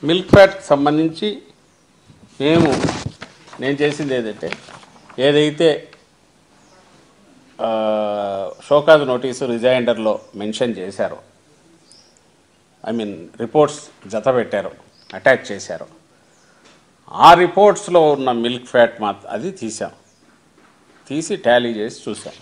Milk ఫ్యాట్కి సంబంధించి మేము నేను చేసింది ఏదంటే ఏదైతే ఆ, షోకాజ్ నోటీసు రిజైండర్లో మెన్షన్ చేశారో ఐ మీన్ రిపోర్ట్స్ జత పెట్టారు అటాచ్ చేశారు ఆ రిపోర్ట్స్లో ఉన్న మిల్క్ ఫ్యాట్ మా అది తీసాం తీసి టాలీ చేసి చూసాం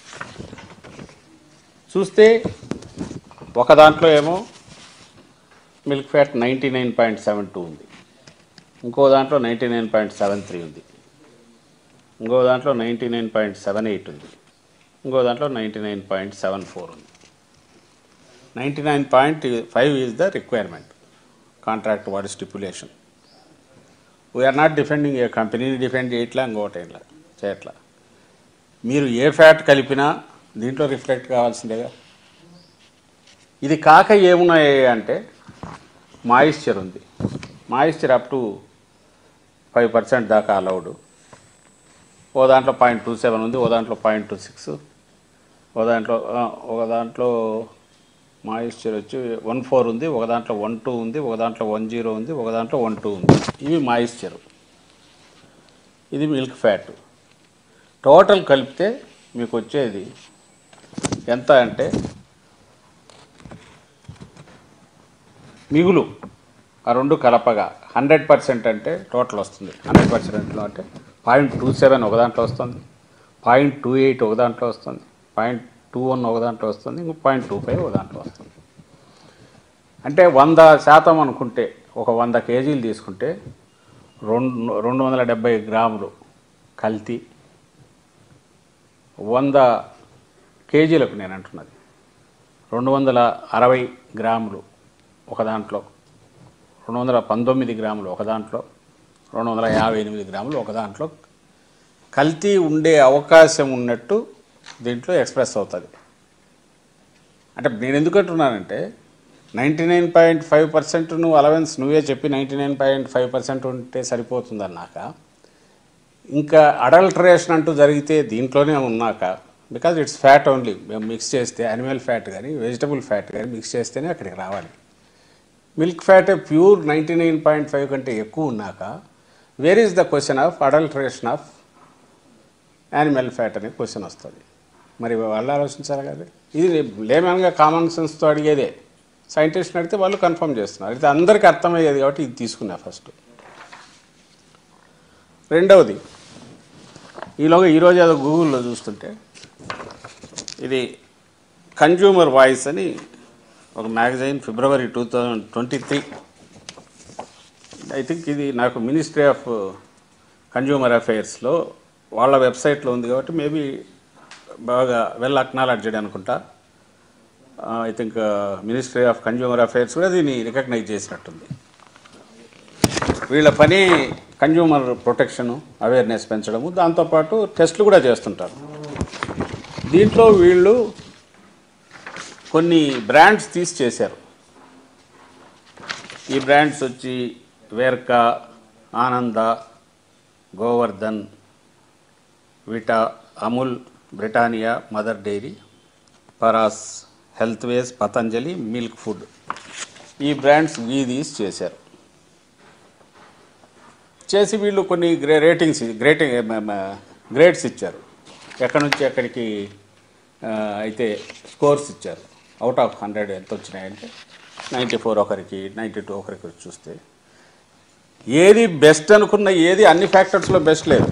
చూస్తే ఒక దాంట్లో ఏమో milk fat ninety nine point seven two ఉంది ఇంకో దాంట్లో ninety nine point seven three ఉంది ఇంకో దాంట్లో ninety nine point seven eight ఉంది ఇంకో దాంట్లో ninety nine point seven four ఉంది ninety nine point five is the requirement contract వాడి stipulation we are not defending a కంపెనీని డిఫెండ్ చేయట్లా ఇంకోటి ఇట్లా చేయట్లా మీరు ఏ ఫ్యాట్ కలిపినా దీంట్లో రిఫ్లెక్ట్ కావాల్సిందేగా ఇది కాక ఏమున్నాయి అంటే మాయిశ్చర్ ఉంది moisture up to five percent దాకా అలౌడ్ ఓ దాంట్లో పాయింట్ టూ సెవెన్ ఉంది ఓ దాంట్లో పాయింట్ టూ సిక్స్ ఓ దాంట్లో ఆ, ఒక దాంట్లో మాయిశ్చర్ వచ్చి వన్ ఫోర్ ఉంది ఒక దాంట్లో వన్ టూ ఉంది ఒక దాంట్లో వన్ జీరో ఉంది ఒక దాంట్లో వన్ టూ ఉంది ఇవి మాయిశ్చర్ ఇది మిల్క్ ఫ్యాట్ టోటల్ కలిపితే మీకు వచ్చేది ఎంత అంటే మిగులు ఆ రెండు కలపగా హండ్రెడ్ పర్సెంట్ అంటే టోటల్ వస్తుంది హండ్రెడ్ పర్సెంట్లో అంటే పాయింట్ టూ సెవెన్ ఒక దాంట్లో వస్తుంది పాయింట్ టూ ఎయిట్ ఒక దాంట్లో వస్తుంది పాయింట్ టూ వన్ ఒక దాంట్లో వస్తుంది ఇంకో పాయింట్ టూ ఫైవ్ ఒక దాంట్లో వస్తుంది అంటే వంద శాతం అనుకుంటే ఒక వంద కేజీలు తీసుకుంటే రెండు రెండు వందల డెబ్బై గ్రాములు కల్తీ వంద కేజీలకు నేను అంటున్నది రెండు వందల అరవై గ్రాములు ఒక దాంట్లో రెండు వందల పంతొమ్మిది గ్రాములు ఒక దాంట్లో రెండు వందల యాభై ఎనిమిది గ్రాములు ఒక దాంట్లో కల్తీ ఉండే అవకాశం ఉన్నట్టు దీంట్లో ఎక్స్ప్రెస్ అవుతుంది అంటే నేను ఎందుకు అంటున్నానంటే ninety nine point five percent నువ్వు అలవెన్స్ నువ్వే చెప్పి ninety nine point five percent ఉంటే సరిపోతుందన్నాక ఇంకా అడల్టరేషన్ అంటూ జరిగితే దీంట్లోనే ఉన్నాక బికాజ్ ఇట్స్ ఫ్యాట్ ఓన్లీ మేము మిక్స్ చేస్తే అనిమల్ ఫ్యాట్ కానీ వెజిటబుల్ ఫ్యాట్ కానీ మిక్స్ చేస్తేనే అక్కడికి రావాలి milk fat pure ninety nine point five కంటే ఎక్కువ ఉన్నాక where is the question of adulteration of animal fat అనే క్వశ్చన్ వస్తుంది మరి వాళ్ళు ఆలోచించాలి కదా ఇది లేమన్గా కామన్ సెన్స్తో అడిగేదే సైంటిస్ట్ని అడిగితే వాళ్ళు కన్ఫర్మ్ చేస్తున్నారు అయితే అందరికీ అర్థమయ్యేది కాబట్టి ఇది తీసుకున్నా ఫస్ట్ రెండవది ఈలోగా ఈరోజు ఏదో గూగుల్లో చూస్తుంటే ఇది కన్జ్యూమర్ వాయిస్ అని ఒక magazine February two thousand twenty three I think ఇది నాకు మినిస్ట్రీ ఆఫ్ కన్జ్యూమర్ అఫైర్స్లో వాళ్ళ వెబ్సైట్లో ఉంది కాబట్టి మేబీ బాగా వెల్ అక్నాలడ్జెడ్ అనుకుంటా I think ministry of consumer affairs కూడా దీన్ని రికగ్నైజ్ చేసినట్టుంది వీళ్ళ పని కన్జ్యూమర్ ప్రొటెక్షన్ అవేర్నెస్ పెంచడము దాంతోపాటు టెస్టులు కూడా చేస్తుంటారు దీంట్లో వీళ్ళు కొన్ని బ్రాండ్స్ తీసి చేశారు ఈ బ్రాండ్స్ వచ్చి Verka Ananda Govardhan Vita Amul Britannia Mother Dairy Paras health ways Patanjali milk food ఈ బ్రాండ్స్ వీధీస్ చేశారు చేసి వీళ్ళు కొన్ని గ్రే రేటింగ్స్ గ్రేటింగ్ గ్రేడ్స్ ఇచ్చారు ఎక్కడి నుంచి ఎక్కడికి ఆ, అయితే స్కోర్స్ ఇచ్చారు అవుట్ ఆఫ్ హండ్రెడ్ ఎంత వచ్చినాయంటే నైంటీ ఫోర్ ఒకరికి నైంటీ టూ ఒకరికి చూస్తే ఏది బెస్ట్ అనుకున్న ఏది అన్ని ఫ్యాక్టర్స్లో బెస్ట్ లేదు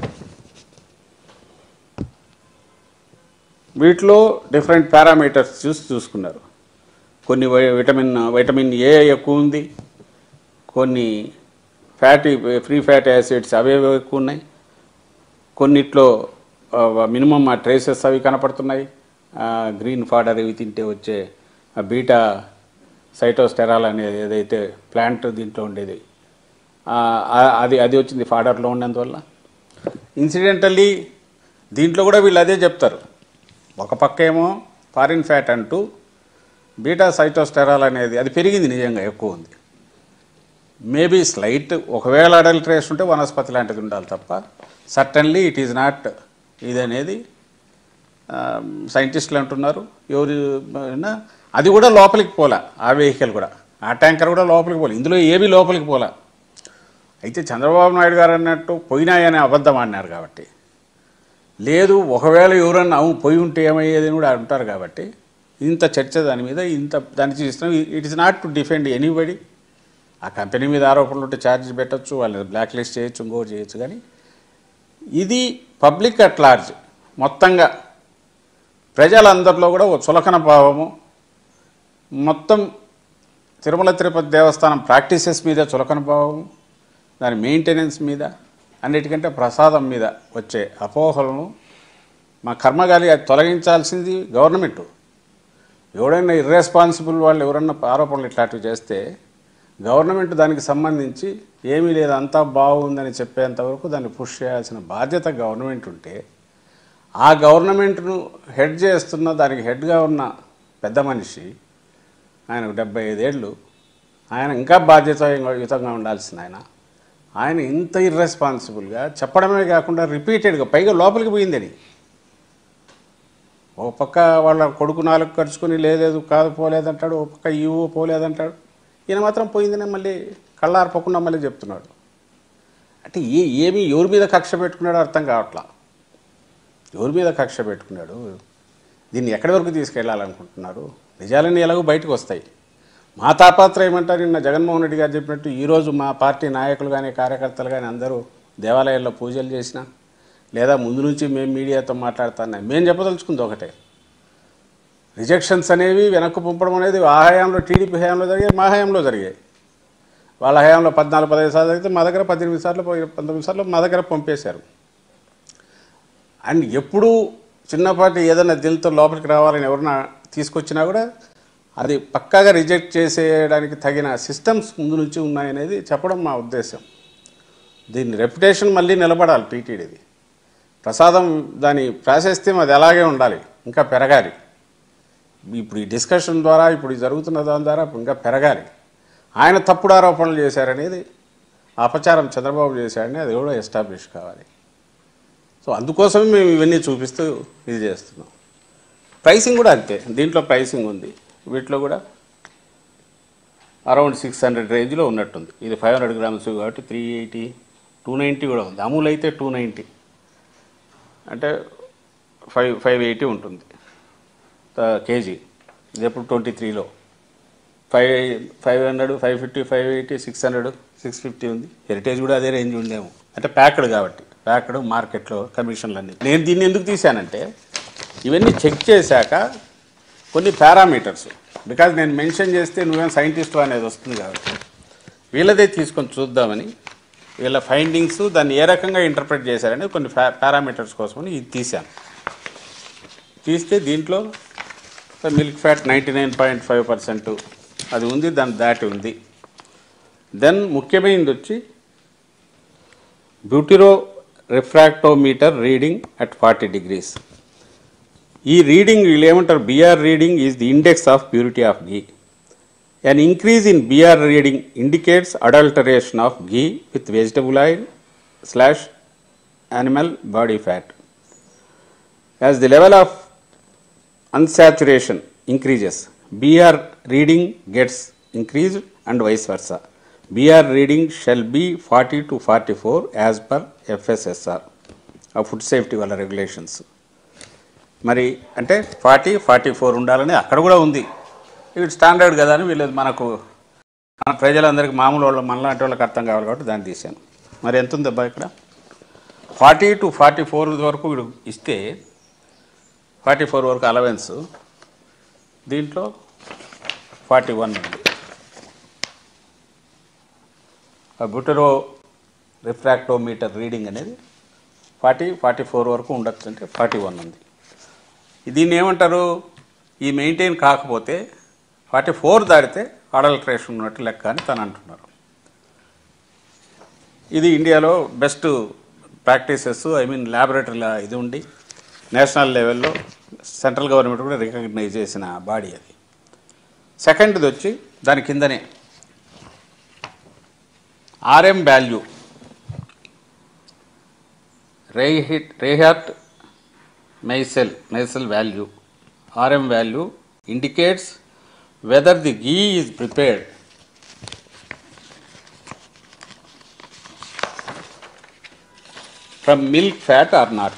వీటిలో డిఫరెంట్ పారామీటర్స్ చూసి చూసుకున్నారు కొన్ని వై- విటమిన్ విటమిన్ ఏ ఎక్కువ ఉంది కొన్ని ఫ్యాటీ ఫ్రీ ఫ్యాటీ యాసిడ్స్ అవేవో ఎక్కువ ఉన్నాయి కొన్నిట్లో మినిమం ఆ ట్రేసెస్ అవి కనపడుతున్నాయి గ్రీన్ ఫాడర్ ఇవి తింటే వచ్చే ఆ బీటా సైటోస్టెరాల్ అనేది ఏదైతే ప్లాంట్ దీంట్లో ఉండేది ఆ, ఆ- అది అది వచ్చింది ఫాడర్లో ఉన్నందువల్ల ఇన్సిడెంటల్లీ దీంట్లో కూడా వీళ్ళు అదే చెప్తారు ఒక పక్క ఏమో ఫారిన్ ఫ్యాట్ అంటూ బీటా సైటోస్టెరాల్ అనేది అది పెరిగింది నిజంగా ఎక్కువ ఉంది మేబీ స్లైట్ ఒకవేళ అడల్ట్రేషన్ ఉంటే వనస్పతి లాంటిది ఉండాలి తప్ప సర్టన్లీ ఇట్ ఈజ్ నాట్ ఇది అనేది సైంటిస్టులు అంటున్నారు ఎవరు అయినా అది కూడా లోపలికి పోలే ఆ వెహికల్ కూడా ఆ ట్యాంకర్ కూడా లోపలికి పోలే ఇందులో ఏమీ లోపలికి పోలే అయితే చంద్రబాబు నాయుడు గారు అన్నట్టు పోయినాయనే అబద్ధం అన్నారు కాబట్టి లేదు ఒకవేళ ఎవరన్నా అవును పోయి ఉంటే ఏమయ్యేది అని కూడా అంటారు కాబట్టి ఇంత చర్చ దాని మీద ఇంత దాన్ని చేస్తున్నాం it is not to defend anybody ఆ కంపెనీ మీద ఆరోపణలు ఉంటే ఛార్జ్ పెట్టచ్చు వాళ్ళని బ్లాక్ లిస్ట్ చేయొచ్చు ఇంకోటి చేయొచ్చు కానీ ఇది పబ్లిక్ అట్ లార్జ్ మొత్తంగా ప్రజలందరిలో కూడా ఓ చులకన భావము మొత్తం తిరుమల తిరుపతి దేవస్థానం ప్రాక్టీసెస్ మీద చులకన భావం దాని మెయింటెనెన్స్ మీద అన్నిటికంటే ప్రసాదం మీద వచ్చే అపోహలను మా కర్మగాలి అది తొలగించాల్సింది గవర్నమెంట్ ఎవడైనా ఇర్రెస్పాన్సిబుల్ వాళ్ళు ఎవరన్నా ఆరోపణలు ఇట్లాంటివి చేస్తే గవర్నమెంట్ దానికి సంబంధించి ఏమీ లేదు అంతా బాగుందని చెప్పేంత వరకు దాన్ని పుష్ చేయాల్సిన బాధ్యత గవర్నమెంట్ ఉంటే ఆ గవర్నమెంట్ను హెడ్ చేస్తున్న దానికి హెడ్గా ఉన్న పెద్ద మనిషి ఆయనకు డెబ్బై ఐదేళ్ళు ఆయన ఇంకా బాధ్యతాయుతంగా ఉండాల్సిన ఆయన ఆయన ఇంత ఇర్రెస్పాన్సిబుల్గా చెప్పడమే కాకుండా రిపీటెడ్గా పైగా లోపలికి పోయిందని ఓ పక్క వాళ్ళ కొడుకు నాలుగు ఖర్చుకొని లేదు కాదు పోలేదంటాడు ఓ పక్క ఇవ్వు పోలేదంటాడు ఈయన మాత్రం పోయిందనే మళ్ళీ కళ్ళార్పకుండా మళ్ళీ చెప్తున్నాడు అంటే ఏ ఏమి ఎవరి మీద కక్ష పెట్టుకున్నాడో అర్థం కావట్లా ఎవరి మీద కక్ష పెట్టుకున్నాడు దీన్ని ఎక్కడి వరకు తీసుకెళ్లాలనుకుంటున్నారు నిజాలన్నీ ఎలాగో బయటకు వస్తాయి మా తాపాత్రయం ఏమంటారు నిన్న జగన్మోహన్ రెడ్డి గారు చెప్పినట్టు ఈరోజు మా పార్టీ నాయకులు కానీ కార్యకర్తలు కానీ అందరూ దేవాలయాల్లో పూజలు చేసినా లేదా ముందు నుంచి మేము మీడియాతో మాట్లాడుతున్నాం మేము చెప్పదలుచుకుంది ఒకటే రిజెక్షన్స్ అనేవి వెనక్కు పంపడం అనేది ఆ హయాంలో టీడీపీ హయాంలో జరిగాయి మా హయాంలో జరిగాయి వాళ్ళ హయాంలో పద్నాలుగు పదహైదు సార్లు జరిగితే మా దగ్గర పద్దెనిమిది సార్లు పోయి- పంతొమ్మిది సార్లు మా దగ్గర పంపేశారు అండ్ ఎప్పుడు చిన్నపాటి ఏదైనా దిల్తో లోపలికి రావాలని ఎవరన్నా తీసుకొచ్చినా కూడా అది పక్కాగా రిజెక్ట్ చేసేయడానికి తగిన సిస్టమ్స్ ముందు నుంచి ఉన్నాయనేది చెప్పడం మా ఉద్దేశం దీని రెప్యుటేషన్ మళ్ళీ నిలబడాలి టీటీడీది ప్రసాదం దాని ప్రాశస్త్యం అది అలాగే ఉండాలి ఇంకా పెరగాలి ఇప్పుడు ఈ డిస్కషన్ ద్వారా ఇప్పుడు ఈ జరుగుతున్న దాని ద్వారా ఇంకా పెరగాలి ఆయన తప్పుడు ఆరోపణలు చేశారనేది అపచారం చంద్రబాబు చేశాడని అది కూడా ఎస్టాబ్లిష్ కావాలి సో అందుకోసమే మేము ఇవన్నీ చూపిస్తూ ఇది చేస్తున్నాం ప్రైసింగ్ కూడా అంతే దీంట్లో ప్రైసింగ్ ఉంది వీటిలో కూడా అరౌండ్ సిక్స్ హండ్రెడ్ రేంజ్లో ఉన్నట్టుంది ఇది ఫైవ్ హండ్రెడ్ గ్రామ్స్ కాబట్టి త్రీ ఎయిటీ టూ నైంటీ కూడా ఉంది అమూల్ అయితే టూ నైంటీ అంటే ఫైవ్ ఫైవ్ ఎయిటీ ఉంటుంది త- కేజీ ఇది ఎప్పుడు ట్వంటీ త్రీలో five five hundred five fifty five eighty six hundred six fifty ఉంది హెరిటేజ్ కూడా అదే రేంజ్ ఉందేమో అంటే ప్యాక్డ్ కాబట్టి ప్యాక్డ్ మార్కెట్లో కమిషన్లు అన్నీ నేను దీన్ని ఎందుకు తీశానంటే ఇవన్నీ చెక్ చేశాక కొన్ని పారామీటర్స్ బికాజ్ నేను మెన్షన్ చేస్తే నువ్వేం సైంటిస్ట్ అనేది వస్తుంది కాబట్టి వీళ్ళదే తీసుకొని చూద్దామని వీళ్ళ ఫైండింగ్స్ దాన్ని ఏ రకంగా ఇంటర్ప్రిట్ చేశారని కొన్ని పారామీటర్స్ కోసమని ఇది తీశాను తీస్తే దీంట్లో milk fat ninety nine point five percent అది ఉంది దాని దాటి ఉంది దెన్ ముఖ్యమైనది వచ్చి butyro refractometer reading at forty degrees ఈ రీడింగ్ వీళ్ళు ఏమంటారు B R reading is the index of purity of ghee An increase in BR reading indicates adulteration of ghee with vegetable oil slash animal body fat. As the level of unsaturation increases, BR reading gets increased and vice versa. BR reading shall be 40 to 44 as per FSSR, of Food Safety వాళ్ళ regulations. మరి అంటే forty forty four ఉండాలని అక్కడ కూడా ఉంది ఇది standard కదా అని వీళ్ళు మనకు మన ప్రజలందరికీ మామూలు వాళ్ళు మనలాంటి వాళ్ళకి అర్థం కావాలి కాబట్టి దాన్ని తీశాను మరి ఎంత ఉంది అబ్బా ఇక్కడ ఫార్టీ టు ఫార్టీ ఫోర్ వరకు వీడు ఇస్తే ఫార్టీ ఫోర్ వరకు అలవెన్స్ దీంట్లో ఫార్టీ వన్ ఉంది ఆ బుటరో రిఫ్రాక్టోమీటర్ రీడింగ్ అనేది ఫార్టీ ఫార్టీ ఫోర్ వరకు ఉండొచ్చు అంటే ఫార్టీ వన్ ఉంది దీన్ని ఏమంటారు ఈ మెయింటైన్ కాకపోతే ఫార్టీ ఫోర్ దాటితే అడల్ట్రేషన్ ఉన్నట్టు లెక్క అని తను అంటున్నారు ఇది ఇండియాలో బెస్ట్ ప్రాక్టీసెస్ ఐ మీన్ ల్యాబొరేటరీల ఇది ఉండి నేషనల్ లెవెల్లో సెంట్రల్ గవర్నమెంట్ కూడా రికగ్నైజ్ చేసిన బాడీ అది సెకండ్ది వచ్చి దాని కిందనే R M value Reichert Reichert Meissl Meissl value RM value indicates whether the ghee is prepared from milk fat or not.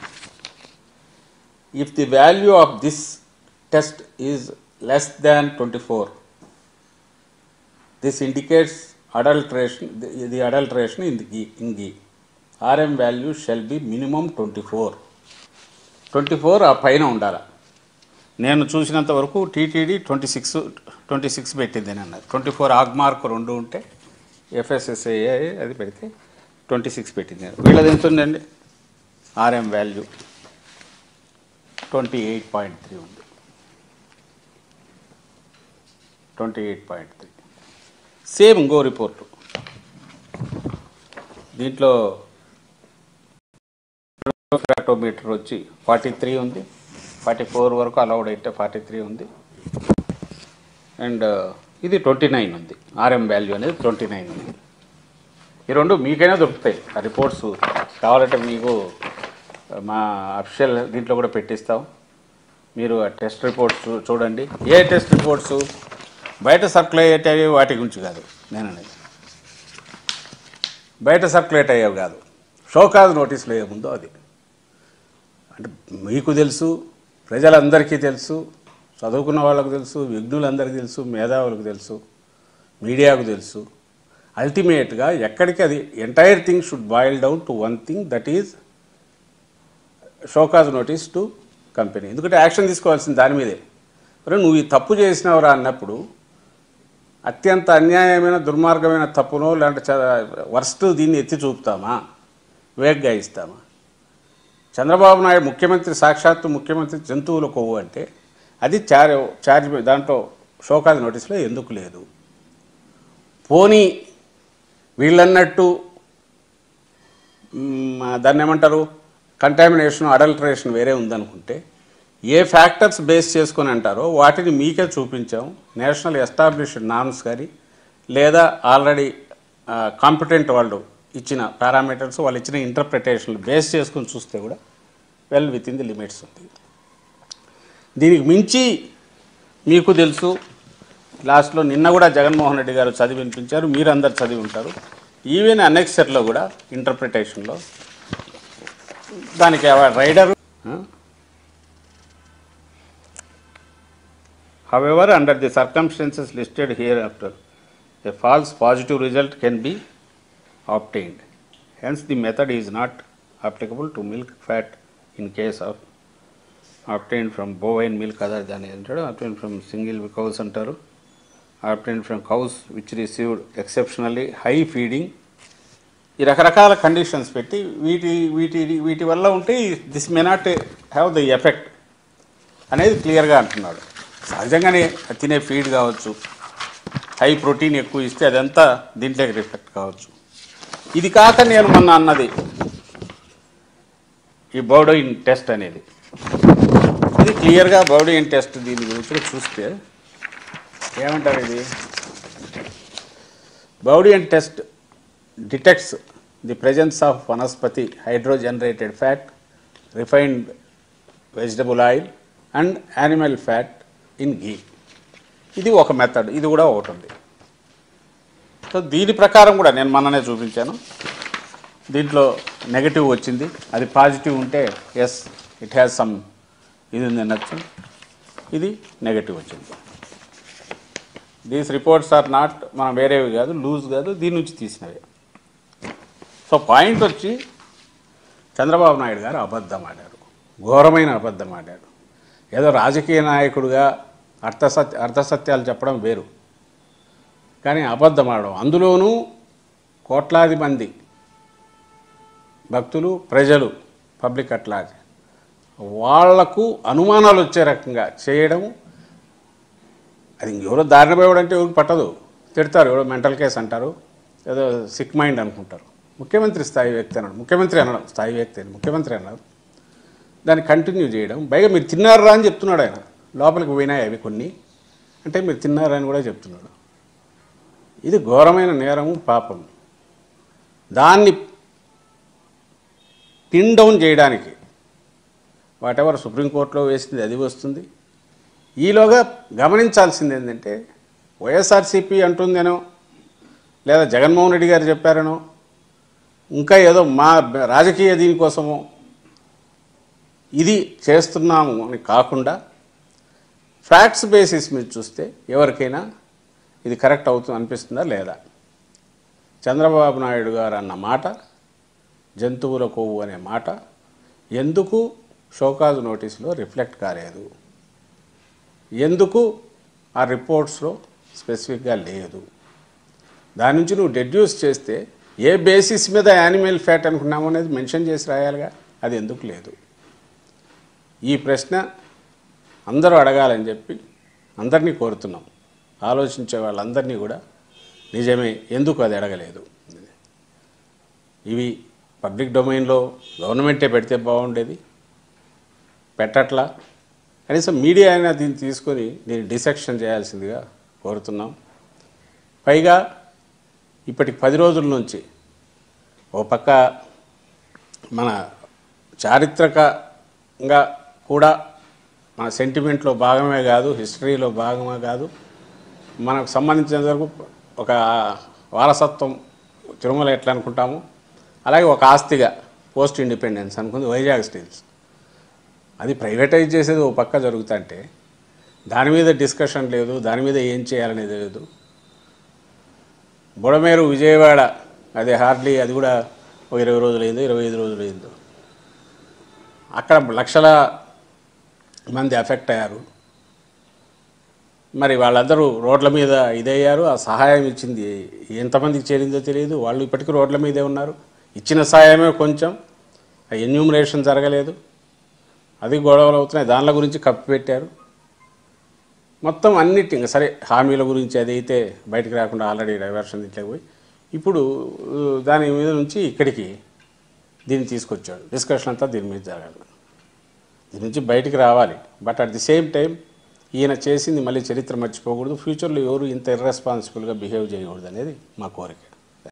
If the value of this test is less than 24, this indicates adulteration, the, the adulteration in the ghee, in ghee. RM value shall be minimum 24. 24 ఆ పైన ఉండాలి నేను చూసినంత వరకు T T D twenty six twenty six పెట్టింది అని అన్నారు twenty four ఆగ్ మార్క్ రెండు ఉంటే ఎఫ్ఎస్ఎస్ఐ అది పెడితే ట్వంటీ సిక్స్ పెట్టింది వీళ్ళది ఎంత ఉందండి R M value twenty eight point three ఉంది twenty eight point three same ఇంకో రిపోర్టు దీంట్లో ఫ్యాక్టోమీటర్ వచ్చి ఫార్టీ త్రీ ఉంది ఫార్టీ ఫోర్ వరకు అలౌడ్ అయితే ఫార్టీ త్రీ ఉంది అండ్ ఇది ట్వంటీ నైన్ ఉంది ఆర్ఎం వాల్యూ అనేది ట్వంటీ నైన్ ఉంది ఈ రెండు మీకైనా దొరుకుతాయి ఆ రిపోర్ట్స్ కావాలంటే మీకు మా అఫిషియల్ దీంట్లో కూడా పెట్టిస్తాం మీరు ఆ టెస్ట్ రిపోర్ట్స్ చూడండి ఏ టెస్ట్ రిపోర్ట్స్ బయట సర్క్యులేట్ అయ్యే వాటి గురించి కాదు నేను అనేది బయట సర్క్యులేట్ అయ్యేవి కాదు షోకాజ్ నోటీసులు ఏముందో అది అంటే మీకు తెలుసు ప్రజలందరికీ తెలుసు చదువుకున్న వాళ్ళకు తెలుసు విఘ్నులందరికీ తెలుసు మేధావులకు తెలుసు మీడియాకు తెలుసు అల్టిమేట్గా ఎక్కడికి అది entire thing should boil down to one thing that is show cause notice to company ఎందుకంటే యాక్షన్ తీసుకోవాల్సింది దాని మీదే మరి నువ్వు ఈ తప్పు చేసినవరా అన్నప్పుడు అత్యంత అన్యాయమైన దుర్మార్గమైన తప్పునో లేదంటే వర్స్ట్ దీన్ని ఎత్తి చూపుతామా వేగ్గా ఇస్తామా చంద్రబాబు నాయుడు ముఖ్యమంత్రి సాక్షాత్తు ముఖ్యమంత్రి జంతువుల కొవ్వు అంటే అది చార్ చార్జ్ దాంట్లో షోకాజ్ నోటీసులో ఎందుకు లేదు పోనీ వీళ్ళన్నట్టు మ్, దాన్ని ఏమంటారు కంటామినేషన్ అడల్టరేషన్ వేరే ఉందనుకుంటే ఏ ఫ్యాక్టర్స్ బేస్ చేసుకొని అంటారో వాటిని మీకే చూపించాం నేషనల్ ఎస్టాబ్లిష్డ్ నార్మ్స్ కానీ లేదా ఆల్రెడీ కాంపిటెంట్ వాళ్ళు ఇచ్చిన పారామీటర్స్ వాళ్ళు ఇచ్చిన ఇంటర్ప్రిటేషన్లు బేస్ చేసుకొని చూస్తే కూడా well within the limits ఉంది దీనికి మించి మీకు తెలుసు లాస్ట్లో నిన్న కూడా జగన్మోహన్ రెడ్డి గారు చదివి వినిపించారు మీరందరు చదివి ఉంటారు ఈవెన్ అనెక్సర్లో కూడా ఇంటర్ప్రిటేషన్లో దానికి rider However, under the circumstances listed hereafter, a false positive result can be obtained. Hence, the method is not applicable to milk fat in case of obtained from bovine milk other than అంటాడు obtained from single cows అంటారు obtained from cows which received exceptionally high feeding ఈ రకరకాల conditions పెట్టి వీటి వీటి వీటి వల్ల ఉంటే this may not have the effect అనేది క్లియర్గా అంటున్నాడు సహజంగానే తినే ఫీడ్ కావచ్చు హై ప్రోటీన్ ఎక్కువ ఇస్తే అదంతా దీంట్లోకి రిఫ్లెక్ట్ కావచ్చు ఇది కాక నేను మొన్న అన్నది ఈ బౌడోయిన్ టెస్ట్ అనేది ఇది క్లియర్గా బౌడోయిన్ టెస్ట్ దీని గురించి కూడా చూస్తే ఏమంటారు ఇది Baudouin test detects the presence of vanaspati hydrogenerated fat refined vegetable oil and animal fat in ghee ఇది ఒక మెథడ్ ఇది కూడా ఒకటి ఉంది సో దీని ప్రకారం కూడా నేను మొన్ననే చూపించాను దీంట్లో నెగటివ్ వచ్చింది అది పాజిటివ్ ఉంటే ఎస్ ఇట్ హ్యాస్ సమ్ ఇది ఉంది అనొచ్చు ఇది నెగటివ్ వచ్చింది దీస్ రిపోర్ట్స్ ఆర్ నాట్ మనం వేరేవి కాదు లూజ్ కాదు దీని నుంచి తీసినవి సో పాయింట్ వచ్చి చంద్రబాబు నాయుడు గారు అబద్ధం ఆడారు ఘోరమైన అబద్ధం ఆడారు ఏదో రాజకీయ నాయకుడిగా అర్థసత్య అర్థసత్యాలు చెప్పడం వేరు కానీ అబద్ధం ఆడడం అందులోనూ కోట్లాది మంది భక్తులు ప్రజలు పబ్లిక్ అట్లాజ్ వాళ్లకు అనుమానాలు వచ్చే రకంగా చేయడం అది ఎవరో దారిన పోయడం అంటే ఎవరికి పట్టదు తిడతారు ఎవరో మెంటల్ కేస్ అంటారు ఏదో సిక్ మైండ్ అనుకుంటారు ముఖ్యమంత్రి స్థాయి వ్యక్తి అన్నాడు ముఖ్యమంత్రి అనడం స్థాయి వ్యక్తి అని ముఖ్యమంత్రి అన్నారు దాన్ని కంటిన్యూ చేయడం పైగా మీరు తిన్నారా అని చెప్తున్నాడు ఆయన లోపలికి పోయినాయి అవి కొన్ని అంటే మీరు తిన్నారా అని కూడా చెప్తున్నాడు ఇది ఘోరమైన నేరము పాపం దాన్ని పిన్ డౌన్ చేయడానికి వాటెవర్ సుప్రీంకోర్టులో వేసింది అది వస్తుంది ఈలోగా గమనించాల్సింది ఏంటంటే వైఎస్ఆర్సీపీ అంటుందేనో లేదా జగన్మోహన్ రెడ్డి గారు చెప్పారనో ఇంకా ఏదో మా రాజకీయ దీనికోసమో ఇది చేస్తున్నాము అని కాకుండా ఫ్యాక్ట్స్ బేసిస్ మీద చూస్తే ఎవరికైనా ఇది కరెక్ట్ అవుతుంది అనిపిస్తుందా లేదా చంద్రబాబు నాయుడు గారు అన్న మాట జంతువుల కొవ్వు అనే మాట ఎందుకు షోకాజ్ నోటీసులో రిఫ్లెక్ట్ కాలేదు ఎందుకు ఆ రిపోర్ట్స్లో స్పెసిఫిక్గా లేదు దాని నుంచి నువ్వు డెడ్యూస్ చేస్తే ఏ బేసిస్ మీద యానిమల్ ఫ్యాట్ అనుకున్నాము అనేది మెన్షన్ చేసి రాయాలిగా అది ఎందుకు లేదు ఈ ప్రశ్న అందరూ అడగాలని చెప్పి అందరినీ కోరుతున్నాం ఆలోచించే వాళ్ళందరినీ కూడా నిజమే ఎందుకు అది అడగలేదు ఇవి పబ్లిక్ డొమైన్లో గవర్నమెంటే పెడితే బాగుండేది పెట్టట్లా కనీసం మీడియా అయినా దీన్ని తీసుకొని దీన్ని డిసెక్షన్ చేయాల్సిందిగా కోరుతున్నాం పైగా ఇప్పటికి పది రోజుల నుంచి ఓ పక్క మన చారిత్రకంగా కూడా మన సెంటిమెంట్లో భాగమే కాదు హిస్టరీలో భాగమే కాదు మనకు సంబంధించినంత వరకు ఒక వారసత్వం తిరుమల ఎట్లా అనుకుంటాము అలాగే ఒక ఆస్తిగా పోస్ట్ ఇండిపెండెన్స్ అనుకుంది వైజాగ్ స్టీల్స్ అది ప్రైవేటైజ్ చేసేది ఓ పక్క జరుగుతుంటే దాని మీద డిస్కషన్ లేదు దాని మీద ఏం చేయాలనేది లేదు బుడమేరు విజయవాడ అదే హార్డ్లీ అది కూడా ఒక ఇరవై రోజులు అయిందో ఇరవై ఐదు రోజులు అయిందో అక్కడ లక్షల మంది ఎఫెక్ట్ అయ్యారు మరి వాళ్ళందరూ రోడ్ల మీద ఇదయ్యారు ఆ సహాయం ఇచ్చింది ఎంతమందికి చేరిందో తెలియదు వాళ్ళు ఇప్పటికీ రోడ్ల మీదే ఉన్నారు ఇచ్చిన సహాయమే కొంచెం ఆ ఎన్యూమరేషన్ జరగలేదు అది గొడవలు అవుతున్నాయి దానిల గురించి కప్పిపెట్టారు మొత్తం అన్నిటి ఇంకా సరే హామీల గురించి అదైతే బయటకు రాకుండా ఆల్రెడీ డైవర్షన్ ఇట్లా పోయి ఇప్పుడు ఉ, దాని మీద నుంచి ఇక్కడికి దీన్ని తీసుకొచ్చాడు డిస్కషన్ అంతా దీని మీద జరగాలి దీని నుంచి బయటికి రావాలి but at the same time ఈయన చేసింది మళ్ళీ చరిత్ర మర్చిపోకూడదు ఫ్యూచర్లో ఎవరు ఇంత ఇర్రెస్పాన్సిబుల్గా బిహేవ్ చేయకూడదు అనేది మా కోరిక